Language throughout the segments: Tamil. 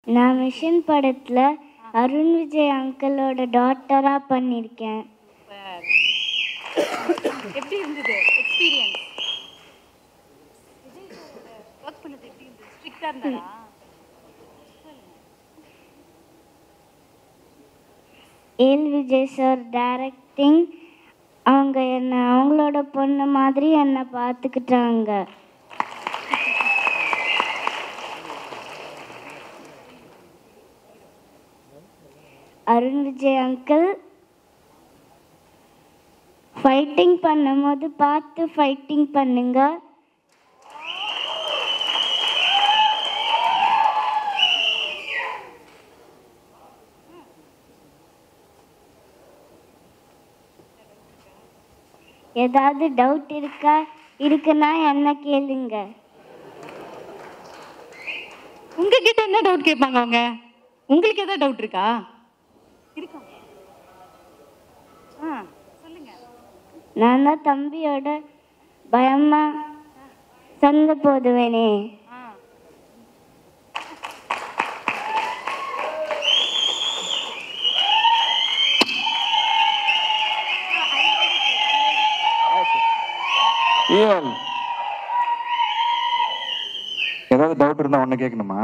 நான் மிஷன் படத்தில் அருண் விஜய் அங்கிளோட டாட்டராக பண்ணியிருக்கேன் எப்படி இருந்தது எக்ஸ்பீரியன்ஸ் ஒர்க் பண்ணது எப்படி இருந்தது ஸ்ட்ரிக்டா இருந்தாரா ஏல் விஜய் சார் டைரக்டிங் அவங்க என்னை அவங்களோட பொண்ணு மாதிரி என்னை பார்த்துக்கிட்டாங்க அருண் விஜய் அங்கிள் ஃபைட்டிங் பண்ணும்போது பார்த்து ஃபைட்டிங் பண்ணுங்க ஏதாவது டவுட் இருக்கா இருக்குன்னா என்ன கேளுங்க உங்ககிட்ட என்ன டவுட் கேட்பாங்க அவங்க உங்களுக்கு ஏதாவது டவுட் இருக்கா இருக்கா ஆ சொல்லுங்க நான் தான் தம்பியோட பயமா சண்டை போடுவேனே ஆ ஈவல் ஏதாவது டவுட் இருந்தா ஒண்ணு கேட்கணுமா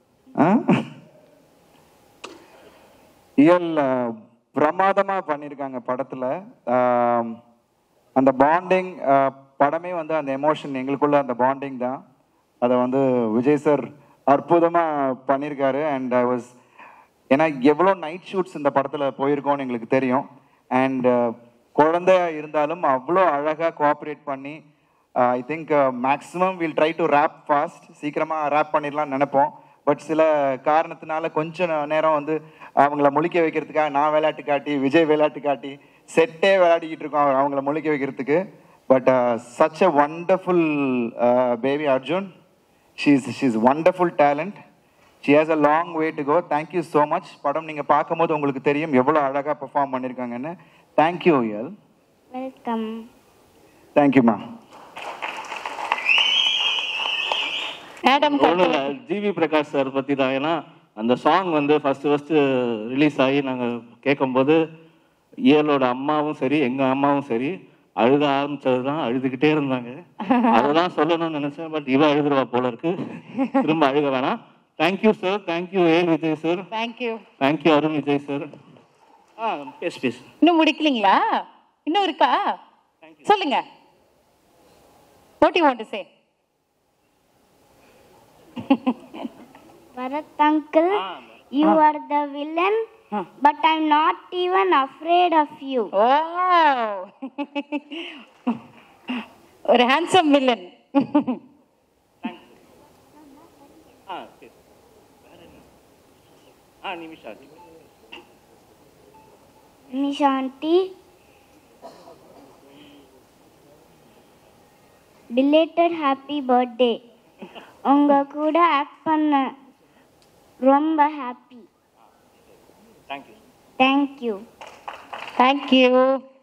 இயல் பிரமாதமா பண்ணியிருக்காங்க படத்துல ஆம், அந்த பாண்டிங் படமே வந்து அந்த எமோஷன் எங்களுக்குள்ள அந்த பாண்டிங் தான் அதை வந்து விஜய் சார் அற்புதமா பண்ணியிருக்காரு அண்ட் ஐ வாஸ் ஏன்னா எவ்வளோ நைட் ஷூட்ஸ் இந்த படத்தில் போயிருக்கோம்னு எங்களுக்கு தெரியும் அண்ட் குழந்தையா இருந்தாலும் அவ்வளோ அழகாக கோஆப்ரேட் பண்ணி I think maximum will try to wrap fast சீக்கிரமாக ரேப் பண்ணிடலாம்னு நினைப்போம் பட் சில காரணத்தினால கொஞ்ச நே- நேரம் வந்து அவங்கள முழிக்க வைக்கிறதுக்காக நான் விளையாட்டு காட்டி விஜய் விளையாட்டு காட்டி செட்டே விளையாடிக்கிட்டு இருக்கோம் அவங்க- அவங்கள முழிக்க வைக்கிறதுக்கு but such a wonderful baby Arjun she's she's wonderful talent she has a long way to go thank you so much படம் நீங்கள் பார்க்கும்போது உங்களுக்கு தெரியும் எவ்வளோ அழகாக பெர்ஃபார்ம் பண்ணியிருக்காங்கன்னு தேங்க்யூ எல் வெல்கம் தேங்க்யூம்மா மேடம் ஜிவி பிரகாஷ் சார் பற்றி தான் ஏன்னா அந்த சாங் வந்து ஃபஸ்ட்டு ஃபஸ்ட்டு ரிலீஸ் ஆகி நாங்கள் கேட்கும்போது இயலோட அம்மாவும் சரி எங்கள் அம்மாவும் சரி அழுத ஆரம்பிச்சது தான் அழுதுகிட்டே இருந்தாங்க அதை தான் சொல்லணும்னு நினச்சேன் பட் இவ அழுதுருவா போல இருக்கு திரும்ப அழுக வேணாம் தேங்க்யூ சார் தேங்க்யூ ஏ Vijay sir thank you thank you Arun Vijay sir ஆ பேசு பேசு இன்னும் முடிக்கலீங்களா இன்னும் இருக்கா சொல்லுங்க what you want to say Bharath uncle you are the villain but I am not even afraid of you oh ஒரு ஹேண்ட்ஸம் வில்லன் ஆ பேசு ஆ நிமிஷா நிஷாண்டி பிலேட்டட் ஹாப்பி பர்த்டே உங்க கூட ஆக்ட் பண்ண ரொம்ப ஹாப்பி தேங்க்யூ தேங்க்யூ தேங்க்யூ